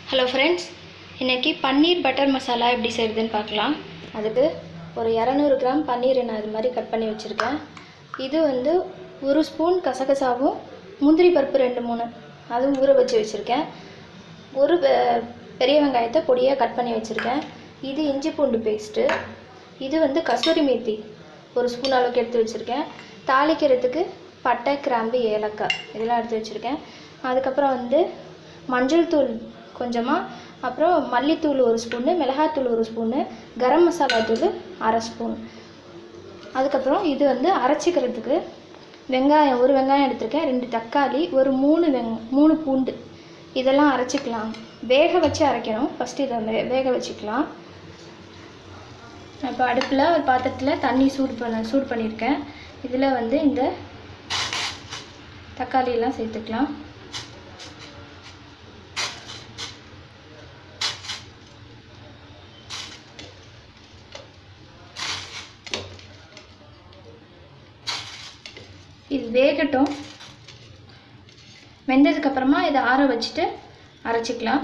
hello friends இன்றைக்கி பன்னீர் butter masala எப்படி செய்கிறதுன்னு பார்க்கலாம் அதுக்கு ஒரு இரநூறு கிராம் பன்னீர் நான் இது மாதிரி கட் பண்ணி வச்சுருக்கேன் இது வந்து ஒரு ஸ்பூன் கசகசாவும் முந்திரி பருப்பு ரெண்டு மூணு அதுவும் ஊற வச்சு வச்சுருக்கேன் ஒரு பெ- பெரிய வெங்காயத்தை பொடியாக கட் பண்ணி வச்சுருக்கேன் இது இஞ்சி பூண்டு பேஸ்ட்டு இது வந்து கஸ்தூரி மேத்தி ஒரு ஸ்பூன் அளவுக்கு எடுத்து வச்சுருக்கேன் தாளிக்கிறதுக்கு பட்டை கிராம்பு ஏலக்காய் இதெல்லாம் எடுத்து வச்சுருக்கேன் அதுக்கப்புறம் வந்து மஞ்சள் தூள் கொஞ்சமாக அப்புறம் மல்லித்தூள் ஒரு ஸ்பூனு மிளகாத்தூள் ஒரு ஸ்பூனு கரம் மசாலா தூள் அரை ஸ்பூன் அதுக்கப்புறம் இது வந்து அரைச்சிக்கிறதுக்கு வெங்காயம் ஒரு வெங்காயம் எடுத்திருக்கேன் ரெண்டு தக்காளி ஒரு மூணு வெங் மூணு பூண்டு இதெல்லாம் அரைச்சிக்கலாம் வேக வச்சு அரைக்கணும் ஃபஸ்ட்டு இதை வே வேக வச்சுக்கலாம் இப்போ அடுப்பில் ஒரு பாத்திரத்தில் தண்ணி சூடு பண்ண சூடு பண்ணியிருக்கேன் இதில் வந்து இந்த தக்காளி எல்லாம் சேர்த்துக்கலாம் இது வேகட்டும் வெந்ததுக்கப்புறமா இதை ஆற வச்சுட்டு அரைச்சிக்கலாம்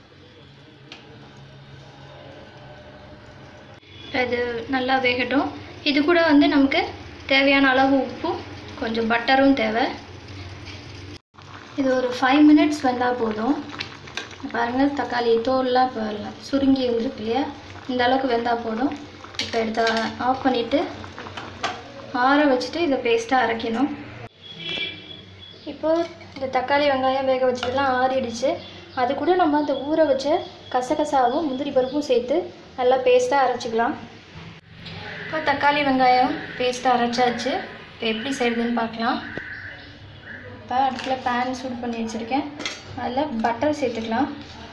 இது நல்லா வேகட்டும் இது கூட வந்து நமக்கு தேவையான அளவு உப்பும் கொஞ்சம் பட்டரும் தேவை இது ஒரு ஃபைவ் மினிட்ஸ் வெந்தால் போதும் பாருங்கள் தக்காளி தோல்லாம் இப்போ சுருங்கி இருக்கு இல்லையா இந்த அளவுக்கு வெந்தால் போதும் இப்போ எடுத்து ஆஃப் பண்ணிவிட்டு ஆற வச்சுட்டு இதை பேஸ்ட்டாக அரைக்கணும் இப்போ இந்த தக்காளி வெங்காயம் வேக வச்சதெல்லாம் ஆறிடுச்சு அது கூட நம்ம அந்த ஊற வச்ச கசகசாவும் முந்திரி பருப்பும் சேர்த்து நல்லா பேஸ்ட்டாக அரைச்சிக்கலாம் இப்போ தக்காளி வெங்காயம் பேஸ்ட்டாக அரைச்சாச்சு இப்போ எப்படி செய்கிறதுன்னு பார்க்கலாம் இப்போ அடுப்பில் பேன் சூடு பண்ணி வச்சுருக்கேன் அதில் பட்டர் சேர்த்துக்கலாம்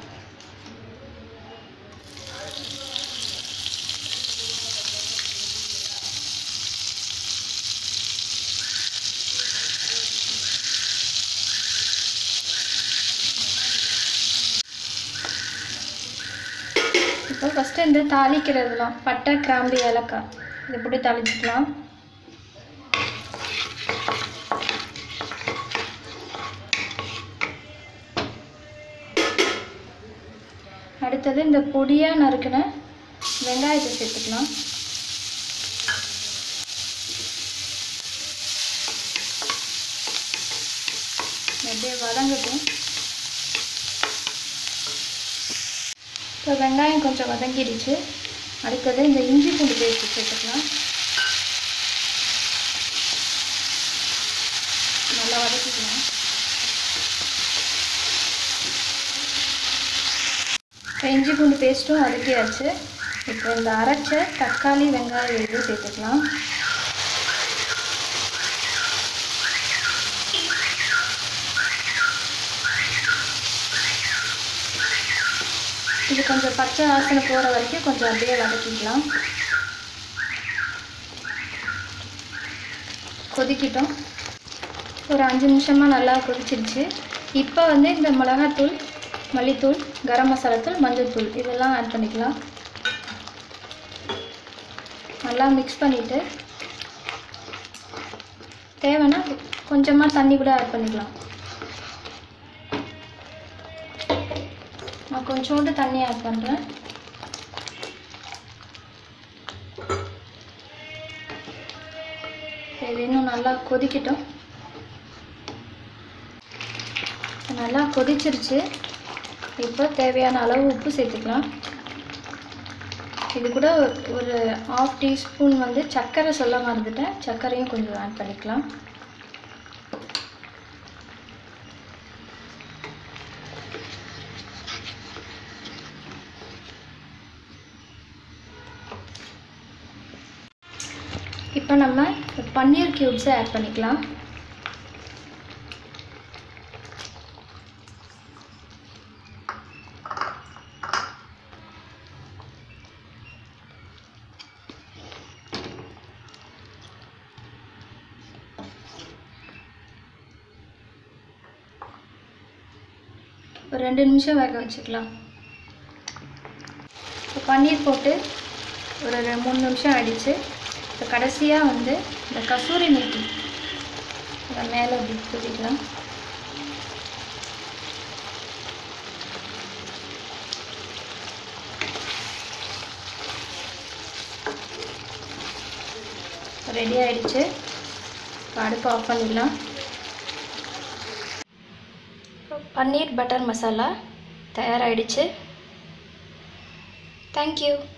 இப்போ ஃபஸ்ட்டு இந்த தாளிக்கிறதுலாம் பட்டை கிராம்பு ஏலக்காய் இதை போட்டு தாளிச்சிக்கலாம் அடுத்தது இந்த பொடியாக நறுக்கின வெங்காயத்தை சேர்த்துக்கலாம் அப்படியே வதங்கட்டும் இப்போ வெங்காயம் கொஞ்சம் வதங்கிடுச்சு அடுத்தது இந்த இஞ்சி பூண்டு பேஸ்ட் சேர்த்துக்கலாம் நல்லா வதக்கிக்கலாம் இப்போ இஞ்சி பூண்டு பேஸ்ட்டும் வதக்கியாச்சு இப்போ இந்த அரைச்ச தக்காளி வெங்காயம் இது சேர்த்துக்கலாம் இது கொஞ்சம் பச்சை வாசனை போகிற வரைக்கும் கொஞ்சம் அப்படியே வதக்கிக்கலாம் கொதிக்கிட்டோம் ஒரு அஞ்சு நிமிஷமாக நல்லா கொதிச்சிருச்சு இப்போ வந்து இந்த மிளகாத்தூள் மல்லித்தூள் கரம் மசாலாத்தூள் மஞ்சள் தூள் இதெல்லாம் ஆட் பண்ணிக்கலாம் நல்லா மிக்ஸ் பண்ணிவிட்டு தேவைன்னா கொஞ்சமாக தண்ணி கூட ஆட் பண்ணிக்கலாம் நான் கொஞ்சோண்டு தண்ணி ஆட் பண்ணுறேன் இது இன்னும் நல்லா கொதிக்கட்டும் நல்லா கொதிச்சிருச்சு இப்போ தேவையான அளவு உப்பு சேர்த்துக்கலாம் இது கூட ஒரு ஆஃப் டீஸ்பூன் வந்து சர்க்கரை சொல்ல மறந்துட்டேன் சர்க்கரையும் கொஞ்சம் ஆட் பண்ணிக்கலாம் இப்போ நம்ம பன்னீர் க்யூப்ஸை ஆட் பண்ணிக்கலாம் ஒரு ரெண்டு நிமிஷம் வேக வச்சுக்கலாம் இப்போ பன்னீர் போட்டு ஒரு ரெ- மூணு நிமிஷம் ஆயிடுச்சு இப்போ கடைசியாக வந்து இந்த கசூரி மேத்தி இதை மேலே இப்படி தூக்கிக்கலாம் ரெடி ஆயிடுச்சு இப்போ அடுப்பு ஆஃப் பண்ணிடலாம் பன்னீர் பட்டர் மசாலா தயாராகிடுச்சு தேங்க்யூ